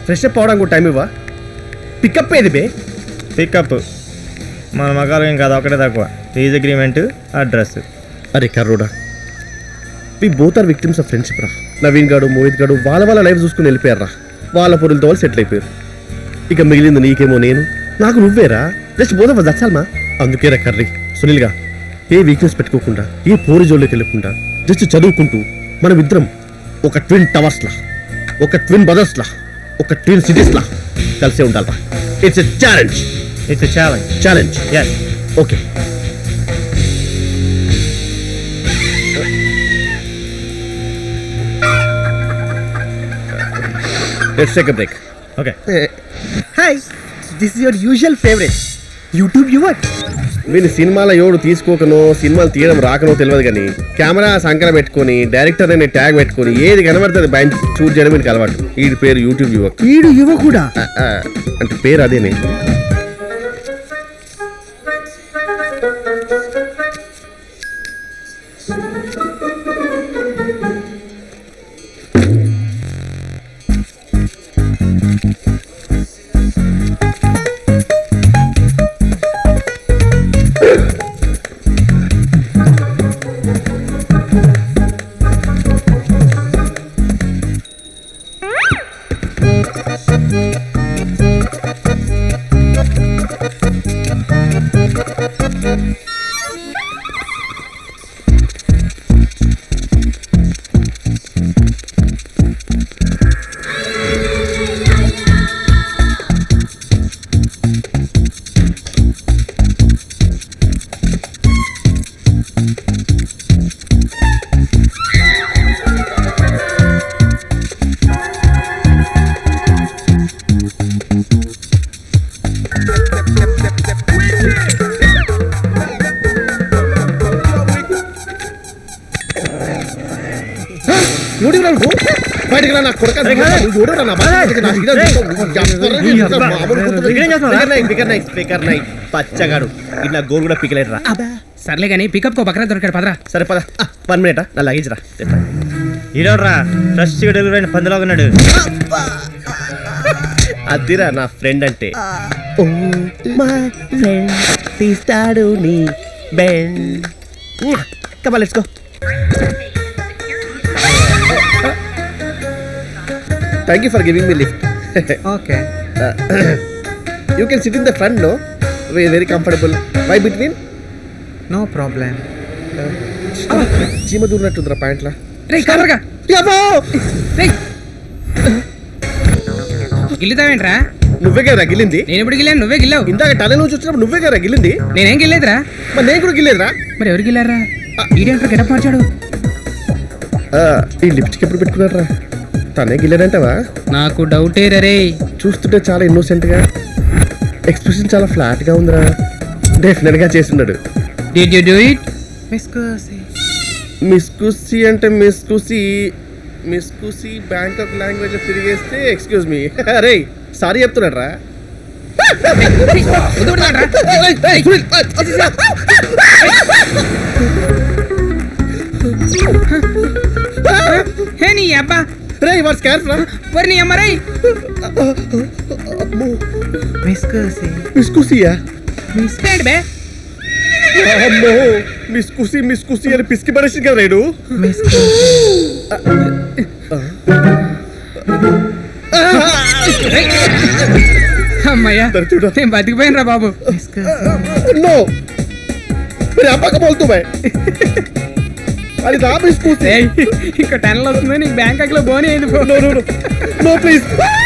Fresh up అవడానికి time ఇవ్వా pickup ఏది బే పికప్ మన మగాలు ఇంకా ఒకటే తక్కువ లీజ్ అగ్రిమెంట్ అడ్రస్ అరే కర్రోడా we both are victims of friendship రా నవీన్ గాడు మోహిత్ గాడు వాళ్ళ వాళ్ళ లైఫ్ చూసుకుని వెళ్ళిపోయారు రా వాళ్ళ పొరులతో వాళ్ళు సెటిల్ అయిపోయారు ఇక మిగిలింది నీకేమో నేను నాకు నువ్వేరా జస్ట్ బోధ దచ్చాలమా అందుకే రా కర్రీ సునీల్గా ఏ వీక్నెస్ పెట్టుకోకుండా ఏ పోరి జోలికి వెళ్ళకుండా జస్ట్ చదువుకుంటూ మనం ఇద్దరం ఒక ట్విన్ టవర్స్ లా ఒక ట్విన్ బ్రదర్స్ లా ఒక ట్విన్ సిటీస్ లా కలిసే ఉండాలరా it's a challenge it's challenge challenge yes okay let's take a break okay hi this is your usual favourite YouTube your వీని సినిమాలో ఎవడు తీసుకోకనో సినిమాలు తీయడం రాకనో తెలియదు కానీ కెమెరా సంకర పెట్టుకొని డైరెక్టర్ అనే ట్యాగ్ పెట్టుకొని ఏది కనబడుతుంది బయట చూడ్ చేయడం వీనికి అలవాటు వీడి పేరు యూట్యూబ్ యువక్ ఈడు యువ కూడా ఆ, ఆ, అంటే పేరు అదేనే ఎవడిరా నువ్వు? బయటికి రా నా కొడుకా. నువ్వు ఎవడురా నా బాధ? నా హీరో చెప్పరా? నీ మామూలు గుర్తు ఇక్కడ ఏం చేస్తున్నావు? స్పీకర్ నై, స్పీకర్ నై, స్పీకర్ నై. పచ్చగాడు ఇది నా గోరు కూడా పిక్కలేడు రా సర్లే కానీ పికప్ కో పక్కన దొరికాడు పదరా సరే పద వన్ మినిట్ నా లగేజ్ రా తెస్తా. ఈరోడ్రా ఫ్రెష్గా డెలివరీ అయిన పందిలాగా ఉన్నాడు అదిరా నా ఫ్రెండ్ అంటే ఓ మై ఫ్రెండ్ తీస్తాడు నీ బెండ్ కమా let's go thank you for giving me lift okay you can sit in the front no very comfortable why between no problem చీమ దూరినట్టుందిరా పాయింట్లా రే కవర్గా రే గిల్లుతావేంట్రా నువ్వే కదా గిల్లింది నేను ఇప్పుడు గిల్లాను నువ్వే గిల్లావు ఇందాక టనల్ నుంచి వచ్చినప్పుడు నువ్వే కదా గిల్లింది నేనేం గిల్లేదురా మరి నేను కూడా గిల్లేదురా మరి ఎవరు గిల్లారా ఈడేంట్రా గెటప్ మార్చాడు ఆ, ఈ లిప్స్టిక్ ఎప్పుడు పెట్టుకున్నారా తనే గిల్లాడంటావా నాకు డౌటే రే చూస్తుంటే చాలా innocent గా ఎక్స్ప్రెషన్ చాలా ఫ్లాట్ గా ఉందిరా డెఫినెట్ గా చేస్తున్నాడు డిడ్ యూ డూ ఇట్ మిస్కుసి అంటే మిస్కుసి మిస్కుసి బ్యాంకాక్ లాంగ్వేజ్ లో తిరిగేస్తే ఎక్స్క్యూజ్ మీ అరే సారీ చెప్తున్నాడు రా హే నీ అబ్బా రే వాట్ స్కార్ఫ్ రా మరి నీ అమ్మ రేయ్ మిస్కుసియా ఏంటి బే అమ్మో మిస్కుసి మిస్కుసి అని పిసికి పడేసి కదా రేడు అమ్మయ్యా తరచుడా నేను బతికిపోయాను రా బాబు नो मेरे अब्बा का बोल तू मैं अरे ना मिस्कुसी ఏయ్, ఇంకో టెన్లు వస్తుంది నీకు బ్యాంకాక్ లో బోని అయింది పో. No no no no please